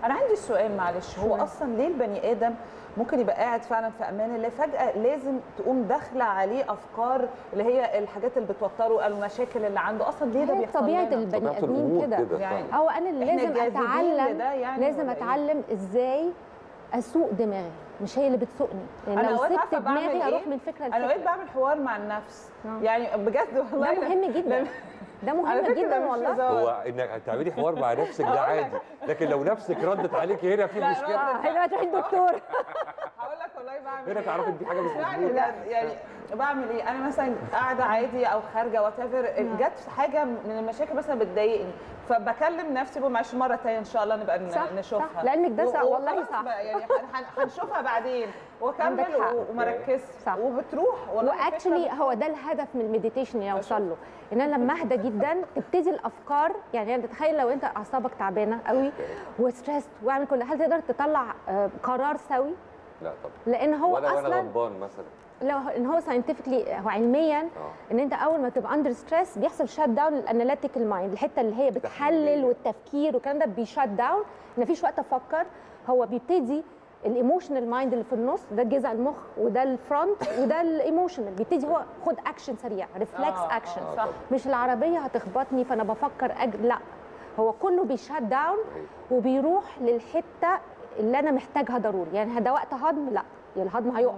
انا عندي سؤال معلش هو اصلا ليه البني ادم ممكن يبقى قاعد فعلا في امان الله فجاه لازم تقوم داخله عليه افكار اللي هي الحاجات اللي بتوتره المشاكل اللي عنده اصلا ليه ده هي بيحصل طبيعه لنا؟ البني طبيعة ادمين الأمور كده كده يعني فعلا. هو انا اللي إحنا لازم جاذبين اتعلم لده يعني لازم ولا إيه؟ اتعلم ازاي اسوق دماغي مش هي اللي بتسوقني لان أنا لو أوقات سبت عارفة بعمل دماغي إيه؟ اروح من فكره انا اوقات لفكره بعمل حوار مع النفس نعم. يعني بجد والله ده مهم جدا ده على مهم فكرة ده جدا مش والله هزار. هو انك تعملي حوار مع نفسك ده عادي لكن لو نفسك ردت عليك هنا في لا، مشكله اه هنا تروحي الدكتور هقول لك والله بعمل هنا إيه. تعرفي ان في حاجه مش يعني مظبوطه بجد يعني بعمل ايه انا مثلا قاعده عادي او خارجه وات ايفر جت حاجه من المشاكل مثلا بتضايقني فبكلم نفسي بقول معلش مره تانية ان شاء الله نبقى ن- صح، نشوفها صح. لأنك ده صح، و- والله وخلاص صح. بقى يعني هن- هنشوفها بعدين واكمل عندك حق. و- وما ركزش صح. وبتروح والله واكشلي الفكرة هو ده الهدف من المديتيشن اللي اوصل له ان انا لما اهدى جدا تبتدي الافكار يعني انت تخيل لو انت اعصابك تعبانه قوي وستريس واعمل كل هل تقدر تطلع آه، قرار سوي لا طبعا لان هو ولا وانا اصلا غضبان مثلا لو ان هو ساينتفكلي هو علميا اه ان انت اول ما تبقى اندر ستريس بيحصل شات داون للاناليتيكال مايند الحته اللي هي بتحلل التحليلية. والتفكير والكلام ده بيشات داون مفيش وقت افكر هو بيبتدي الايموشنال مايند اللي في النص ده جذع المخ وده الفرونت وده الايموشنال بيبتدي هو خد اكشن سريع ريفلكس آه، اكشن آه، صح. مش العربيه هتخبطني فانا بفكر أج... لا هو كله بيشات داون وبيروح للحته اللي انا محتاجها ضروري يعني ده وقت هضم لا الهضم هيقف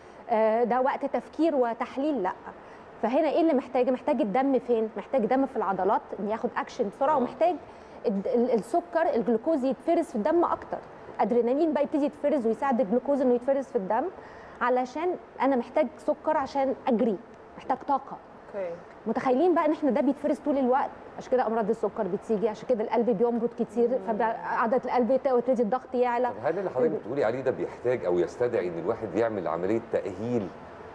آه، ده وقت تفكير وتحليل لا فهنا ايه اللي محتاجه محتاج الدم فين محتاج دم في العضلات ان ياخد اكشن بسرعه آه. ومحتاج الد- ال- السكر الجلوكوز يتفرز في الدم اكتر ادرينالين بقى يبتدي يتفرز ويساعد الجلوكوز انه يتفرز في الدم علشان انا محتاج سكر عشان اجري محتاج طاقه اوكي متخيلين بقى ان احنا ده بيتفرز طول الوقت عشان كده امراض السكر بتيجي عشان كده القلب بينبض كتير فعدد القلب ت- ويبتدي الضغط يعلى طب هل اللي حضرتك بتقولي عليه ده بيحتاج او يستدعي ان الواحد يعمل عمليه تاهيل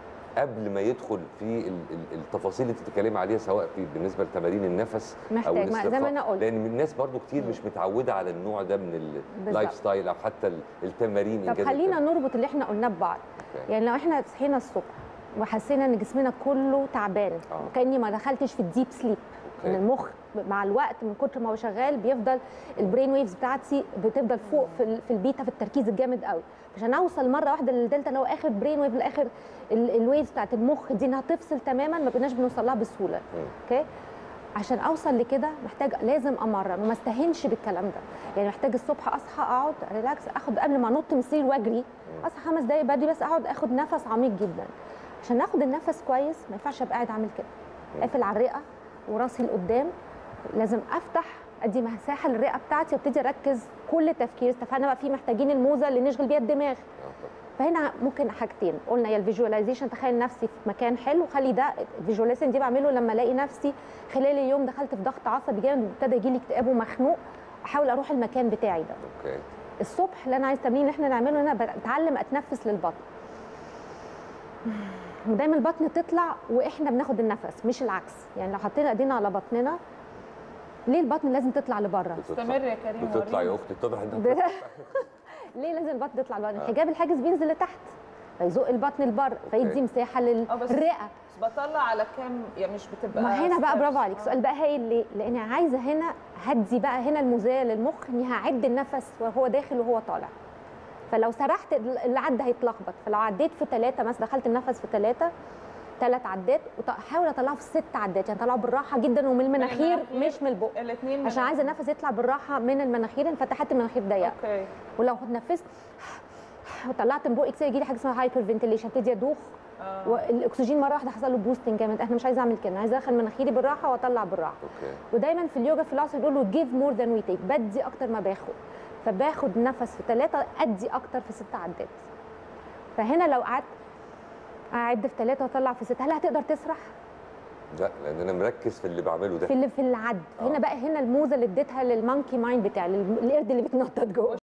قبل ما يدخل في ال- ال- التفاصيل اللي بتتكلمي عليها سواء في بالنسبه لتمارين النفس او محتاج ما- زي الاسترخاء ما أنا قلت. لان الناس برضو كتير مش متعوده على النوع ده من اللايف ستايل او حتى ال- التمارين طب إنجاز خلينا التمارين. نربط اللي احنا قلناه ببعض أوكي. يعني لو احنا صحينا الصبح وحسينا ان جسمنا كله تعبان آه. وكاني ما دخلتش في الديب سليب ان أوكي. المخ مع الوقت من كتر ما هو شغال بيفضل البرين ويفز بتاعتي بتفضل فوق في, ال- في البيتا في التركيز الجامد قوي عشان اوصل مره واحده للدلتا اللي هو اخر برين ويف لاخر الويفز بتاعت المخ دي انها تفصل تماما ما بقيناش بنوصل لها بسهوله مم. اوكي عشان اوصل لكده محتاج لازم امرن وما استهنش بالكلام ده يعني محتاج الصبح اصحى اقعد ريلاكس اخد قبل ما انط من السرير واجري اصحى خمس دقايق بدري بس اقعد اخد نفس عميق جدا عشان ناخد النفس كويس ما ينفعش ابقى قاعد اعمل كده قافل على الرئه وراسي لقدام لازم افتح ادي مساحه للرئه بتاعتي وابتدي اركز كل تفكير استفدنا بقى في محتاجين الموزه اللي نشغل بيها الدماغ آه، طب. فهنا ممكن حاجتين قلنا يا الفيجواليزيشن تخيل نفسي في مكان حلو خلي ده الفيجواليزيشن دي بعمله لما الاقي نفسي خلال اليوم دخلت في ضغط عصبي جامد وابتدى يجي لي اكتئاب ومخنوق احاول اروح المكان بتاعي ده اوكي الصبح اللي انا عايز تمرين اللي احنا نعمله ان انا بتعلم اتنفس للبطن ودايما البطن تطلع واحنا بناخد النفس مش العكس يعني لو حطينا ايدينا على بطننا ليه البطن لازم تطلع لبره استمر يا كريم بتطلع يا وريني. اختي اتضح انها ب- ليه لازم البطن تطلع لبره الحجاب الحاجز بينزل لتحت فيزق البطن لبره فيدي مساحه آه، بس- للرئه بس بطلع على كام يعني مش بتبقى ما هنا بقى steps. برافو عليك آه. سؤال بقى هايل ليه؟ لان عايزه هنا هدي بقى هنا المزايا للمخ اني هعد النفس وهو داخل وهو طالع فلو سرحت العد هيتلخبط فلو عديت في ثلاثه مثلا دخلت النفس في ثلاثه ثلاث عدات وحاول اطلعه في ست عدات يعني اطلعه بالراحه جدا ومن المناخير المناخير. مش من البق الاثنين عشان عايزه النفس يطلع بالراحه من المناخير فتحت المناخير ضيقه اوكي ولو اتنفست وطلعت من بقي كتير يجي لي حاجه اسمها هايبر فنتيليشن ابتدي ادوخ آه. والاكسجين مره واحده حصل له بوستنج جامد انا مش عايزه اعمل كده أنا عايزه ادخل مناخيري بالراحه واطلع بالراحه اوكي ودايما في اليوجا في العصر بيقولوا جيف مور ذان وي تيك بدي اكتر ما باخد فباخد نفس في ثلاثه ادي اكتر في ست عدات فهنا لو قعدت اعد في ثلاثه واطلع في سته هل هتقدر تسرح لا لان انا مركز في اللي بعمله ده في اللي في العد آه. هنا بقى هنا الموزه اللي اديتها للمونكي مايند بتاعي للقرد اللي بتنطط جوه